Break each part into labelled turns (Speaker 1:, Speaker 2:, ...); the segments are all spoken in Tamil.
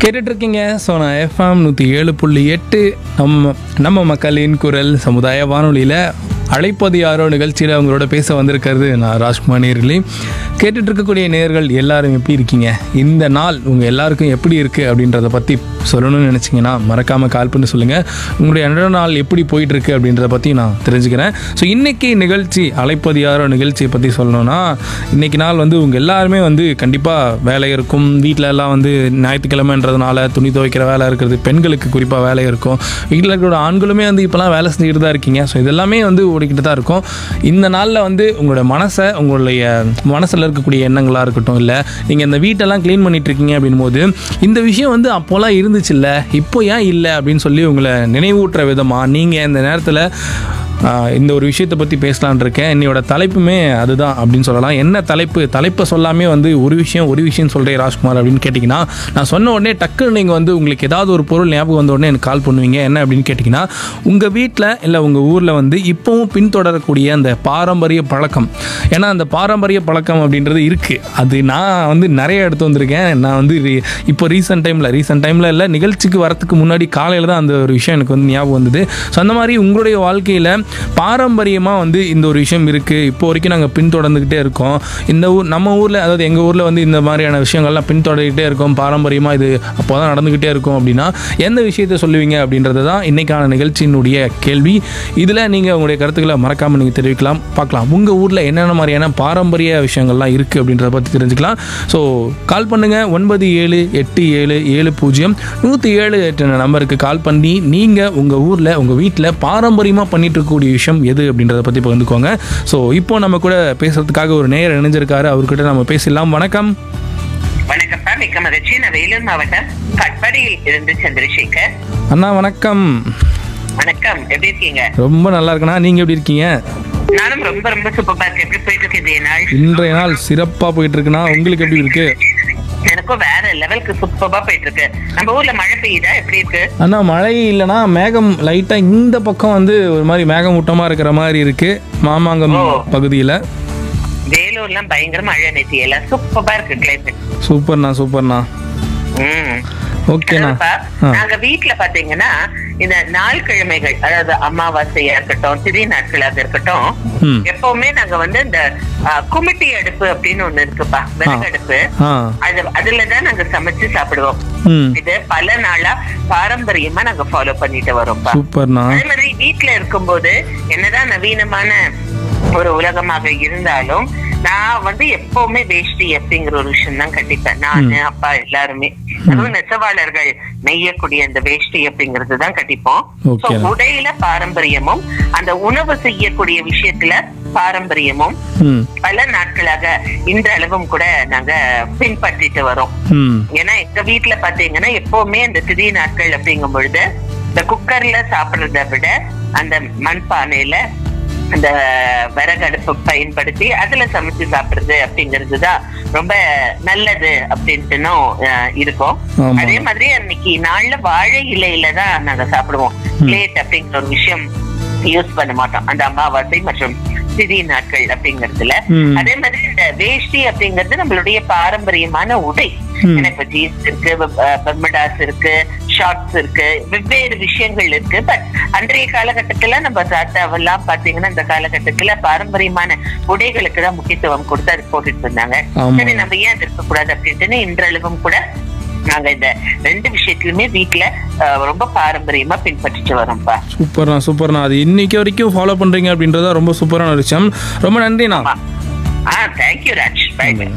Speaker 1: கேட்டுட்டு இருக்கீங்க சோனா எஃப்எம் நூற்றி ஏழு புள்ளி எட்டு நம்ம நம்ம மக்களின் குரல் சமுதாய வானொலியில் அழைப்பது யாரோ நிகழ்ச்சியில் அவங்களோட பேச வந்திருக்கிறது நான் ராஜ்குமார் நேர்களே கேட்டுட்டு இருக்கக்கூடிய நேர்கள் எல்லாரும் எப்படி இருக்கீங்க இந்த நாள் உங்கள் எல்லாருக்கும் எப்படி இருக்குது அப்படின்றத பற்றி சொல்லணும்னு நினச்சிங்கன்னா மறக்காமல் கால் பண்ணி சொல்லுங்கள் உங்களுடைய அன்றாட நாள் எப்படி போயிட்டு இருக்கு அப்படின்றத பற்றி நான் தெரிஞ்சுக்கிறேன் ஸோ இன்னைக்கு நிகழ்ச்சி அழைப்பது யாரோ நிகழ்ச்சியை பற்றி சொல்லணும்னா இன்னைக்கு நாள் வந்து உங்கள் எல்லாருமே வந்து கண்டிப்பாக வேலை இருக்கும் வீட்டில் எல்லாம் வந்து ஞாயிற்றுக்கிழமைன்றதுனால துணி துவைக்கிற வேலை இருக்கிறது பெண்களுக்கு குறிப்பாக வேலை இருக்கும் வீட்டில் இருக்கிற ஆண்களுமே வந்து இப்போலாம் வேலை செஞ்சுட்டு தான் இருக்கீங்க ஸோ இதெல்லாமே வந்து ஓடிக்கிட்டு தான் இருக்கும் இந்த நாளில் வந்து உங்களோட மனசை உங்களுடைய மனசில் இருக்கக்கூடிய எண்ணங்களாக இருக்கட்டும் இல்லை நீங்கள் இந்த வீட்டெல்லாம் க்ளீன் பண்ணிட்டு இருக்கீங்க அப்படின் போது இந்த விஷயம் வந்து அப்போல்லாம் இருந்துச்சு இல்லை இப்போ ஏன் இல்லை அப்படின்னு சொல்லி உங்களை நினைவூட்டுற விதமாக நீங்கள் இந்த நேரத்தில் ஆஹ் இந்த ஒரு விஷயத்தை பற்றி பேசலான் இருக்கேன் என்னையோட தலைப்புமே அதுதான் அப்படின்னு சொல்லலாம் என்ன தலைப்பு தலைப்பை சொல்லாமே வந்து ஒரு விஷயம் ஒரு விஷயம் சொல்கிறேன் ராஜ்குமார் அப்படின்னு கேட்டிங்கன்னா நான் சொன்ன உடனே டக்குன்னு நீங்கள் வந்து உங்களுக்கு ஏதாவது ஒரு பொருள் ஞாபகம் வந்த உடனே எனக்கு கால் பண்ணுவீங்க என்ன அப்படின்னு கேட்டிங்கன்னா உங்கள் வீட்டில் இல்லை உங்கள் ஊரில் வந்து இப்போவும் பின்தொடரக்கூடிய அந்த பாரம்பரிய பழக்கம் ஏன்னா அந்த பாரம்பரிய பழக்கம் அப்படின்றது இருக்குது அது நான் வந்து நிறைய எடுத்து வந்திருக்கேன் நான் வந்து re- இப்போ ரீசெண்ட் டைமில் ரீசெண்ட் டைமில் இல்லை நிகழ்ச்சிக்கு வரத்துக்கு முன்னாடி காலையில் தான் அந்த ஒரு விஷயம் எனக்கு வந்து ஞாபகம் வந்தது ஸோ அந்த மாதிரி உங்களுடைய வாழ்க்கையில் பாரம்பரியமாக வந்து இந்த ஒரு விஷயம் இருக்குது இப்போ வரைக்கும் நாங்கள் பின்தொடர்ந்துக்கிட்டே இருக்கோம் இந்த ஊர் நம்ம ஊரில் அதாவது எங்கள் ஊரில் வந்து இந்த மாதிரியான விஷயங்கள்லாம் பின்தொடர்கிட்டே இருக்கோம் பாரம்பரியமாக இது அப்போ தான் நடந்துக்கிட்டே இருக்கும் அப்படின்னா எந்த விஷயத்தை சொல்லுவீங்க அப்படின்றது தான் இன்றைக்கான நிகழ்ச்சியினுடைய கேள்வி இதில் நீங்கள் உங்களுடைய கருத்துக்களை மறக்காமல் நீங்கள் தெரிவிக்கலாம் பார்க்கலாம் உங்கள் ஊரில் என்னென்ன மாதிரியான பாரம்பரிய விஷயங்கள்லாம் இருக்குது அப்படின்றத பற்றி தெரிஞ்சுக்கலாம் ஸோ கால் பண்ணுங்கள் ஒன்பது ஏழு எட்டு ஏழு ஏழு பூஜ்ஜியம் நூற்றி ஏழு எட்டு நம்பருக்கு கால் பண்ணி நீங்கள் உங்கள் ஊரில் உங்கள் வீட்டில் பாரம்பரியமாக பண்ணிட்டு இருக்கக்கூடிய விஷயம் எது அப்படின்றத பற்றி பகிர்ந்துக்கோங்க ஸோ இப்போ நம்ம கூட பேசுறதுக்காக ஒரு நேயர் இணைஞ்சிருக்காரு அவர்கிட்ட நம்ம பேசலாம் வணக்கம்
Speaker 2: வணக்கம் சார் மிக்க மகிழ்ச்சி நான் வேலூர் மாவட்டம் கட்பாடியில் இருந்து சந்திரசேகர்
Speaker 1: அண்ணா வணக்கம்
Speaker 2: வணக்கம் எப்படி இருக்கீங்க
Speaker 1: ரொம்ப நல்லா இருக்கண்ணா நீங்கள் எப்படி இருக்கீங்க
Speaker 2: நானும் ரொம்ப ரொம்ப சூப்பரா இருக்கேன் எப்படி போயிட்டு இருக்கு இந்த நாள்
Speaker 1: இன்றைய நாள் சிறப்பாக போயிட்டு இருக்குண்ணா உங்களுக்கு எப்படி இருக்கு
Speaker 2: எனக்கும் வேற லெவலுக்கு சூப்பரா போயிட்டு இருக்கு நம்ம ஊர்ல மழை பெய்யுதா எப்படி இருக்கு
Speaker 1: அண்ணா மழை இல்லைன்னா மேகம் லைட்டாக இந்த பக்கம் வந்து ஒரு மாதிரி மேகமூட்டமாக இருக்கிற மாதிரி இருக்கு மாமாங்கம்
Speaker 2: ஓ.
Speaker 1: பகுதியில்
Speaker 2: வேலூர்லாம் பயங்கர மழை நேத்தி எல்லாம் சூப்பரா இருக்கு கிளைமேட்
Speaker 1: சூப்பர்ண்ணா சூப்பர்ண்ணா
Speaker 2: ம்
Speaker 1: ஓகேண்ணா
Speaker 2: அதாவதுப்பா,
Speaker 1: ஆ
Speaker 2: நாங்க வீட்ல பாத்தீங்கன்னா இந்த நாள் கிழமைகள் அதாவது அமாவாசையா இருக்கட்டும் திதி நாட்களாக இருக்கட்டும்
Speaker 1: ம்
Speaker 2: எப்பவுமே நாங்க வந்து இந்த ஆ, குமிட்டி அடுப்பு அப்படின்னு ஒண்ணு இருக்குப்பா விறகு அடுப்பு
Speaker 1: ஆ
Speaker 2: அது அதுலதான் நாங்க சமைச்சு சாப்பிடுவோம்
Speaker 1: ம்
Speaker 2: இது பல நாளா பாரம்பரியமா நாங்க ஃபாலோ பண்ணிட்டு வரோம்ப்பா
Speaker 1: சூப்பர்ண்ணா
Speaker 2: அதே மாதிரி வீட்ல இருக்கும்போது என்னதான் நவீனமான ஒரு உலகமாக இருந்தாலும் நான் வந்து எப்பவுமே வேஷ்டி அப்படிங்கிற ஒரு விஷயம் தான் கட்டிப்பேன் நானு அப்பா எல்லாருமே அதுவும் நெசவாளர்கள் நெய்யக்கூடிய அந்த வேஷ்டி அப்படிங்கிறது தான் கட்டிப்போம்
Speaker 1: Okay.
Speaker 2: So, உடையில பாரம்பரியமும் அந்த உணவு செய்யக்கூடிய விஷயத்துல பாரம்பரியமும்
Speaker 1: ம்
Speaker 2: பல நாட்களாக இன்றளவும் கூட நாங்க பின்பற்றிட்டு வரோம்
Speaker 1: ம்
Speaker 2: ஏன்னா எங்க வீட்ல பாத்தீங்கன்னா எப்பவுமே இந்த திதி நாட்கள் அப்படிங்கும் பொழுது இந்த குக்கர்ல சாப்பிடுறத விட அந்த மண்பானையில அந்த விறகடுப்பு பயன்படுத்தி அதுல சமைச்சு சாப்பிடுறது அப்படிங்கிறது தான் ரொம்ப நல்லது அப்படின்ட்டுனும் அஹ், இருக்கும்
Speaker 1: ஆமா.
Speaker 2: அதே மாதிரி அன்னைக்கு நாள்ல வாழை இலையில தான் நாங்க சாப்பிடுவோம் பிளேட் அப்படிங்கிற ஒரு விஷயம் யூஸ் பண்ண மாட்டோம் அந்த அமாவாசை மற்றும் திதி நாட்கள் அப்படிங்கறதுல
Speaker 1: ம்.
Speaker 2: அதே மாதிரி இந்த வேஷ்டி அப்படிங்கிறது நம்மளுடைய பாரம்பரியமான உடை
Speaker 1: ம்.
Speaker 2: எனக்கு ஜீன்ஸ் இருக்கு பர்மடாஸ் இருக்கு ஷார்ட்ஸ் இருக்கு வெவ்வேறு விஷயங்கள் இருக்கு பட் அன்றைய காலகட்டத்துல நம்ம தாத்தாவெல்லாம் பாத்தீங்கன்னா இந்த காலகட்டத்துல பாரம்பரியமான உடைகளுக்கு தான் முக்கியத்துவம் கொடுத்து அது போட்டுட்டு இருந்தாங்க
Speaker 1: ஆமா.
Speaker 2: சரி நம்ம ஏன் அது இருக்கக்கூடாது அப்படின்ட்டு இன்றளவும் கூட நாங்க இந்த ரெண்டு விஷயத்திலுமே வீட்டுல அஹ், ரொம்ப பாரம்பரியமா பின்பற்றிட்டு வரோம்ப்பா
Speaker 1: சூப்பர்ண்ணா சூப்பர்ண்ணா அது இன்னைக்கு வரைக்கும் ஃபாலோ பண்ணுறீங்க அப்படின்றத ரொம்ப சூப்பரான ஒரு விஷயம் ரொம்ப நன்றிண்ணா
Speaker 2: ஆ தேங்க்யூ ராஜ் பை பை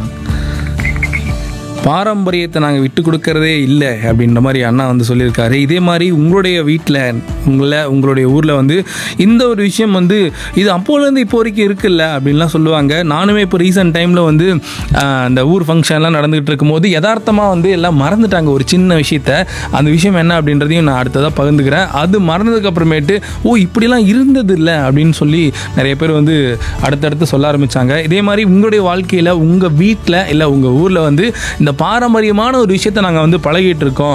Speaker 1: பாரம்பரியத்தை நாங்கள் விட்டு கொடுக்கறதே இல்லை அப்படின்ற மாதிரி அண்ணா வந்து சொல்லியிருக்காரு இதே மாதிரி உங்களுடைய வீட்டில் உங்களை உங்களுடைய ஊரில் வந்து இந்த ஒரு விஷயம் வந்து இது அப்போலேருந்து இப்போ வரைக்கும் இருக்குல்ல அப்படின்லாம் சொல்லுவாங்க நானுமே இப்போ ரீசெண்ட் டைமில் வந்து ஆஹ், அந்த ஊர் ஃபங்க்ஷன்லாம் நடந்துகிட்டு இருக்கும்போது யதார்த்தமாக வந்து எல்லாம் மறந்துட்டாங்க ஒரு சின்ன விஷயத்த அந்த விஷயம் என்ன அப்படின்றதையும் நான் அடுத்ததாக பகிர்ந்துக்கிறேன் அது மறந்ததுக்கு அப்புறமேட்டு ஓ இப்படிலாம் இருந்தது இல்லை அப்படின்னு சொல்லி நிறைய பேர் வந்து அடுத்தடுத்து சொல்ல ஆரம்பிச்சாங்க இதே மாதிரி உங்களுடைய வாழ்க்கையில் உங்கள் வீட்டில் இல்லை உங்கள் ஊரில் வந்து இந்த பாரம்பரியமான ஒரு விஷயத்தை நாங்கள் வந்து பழகிட்டு இருக்கோம்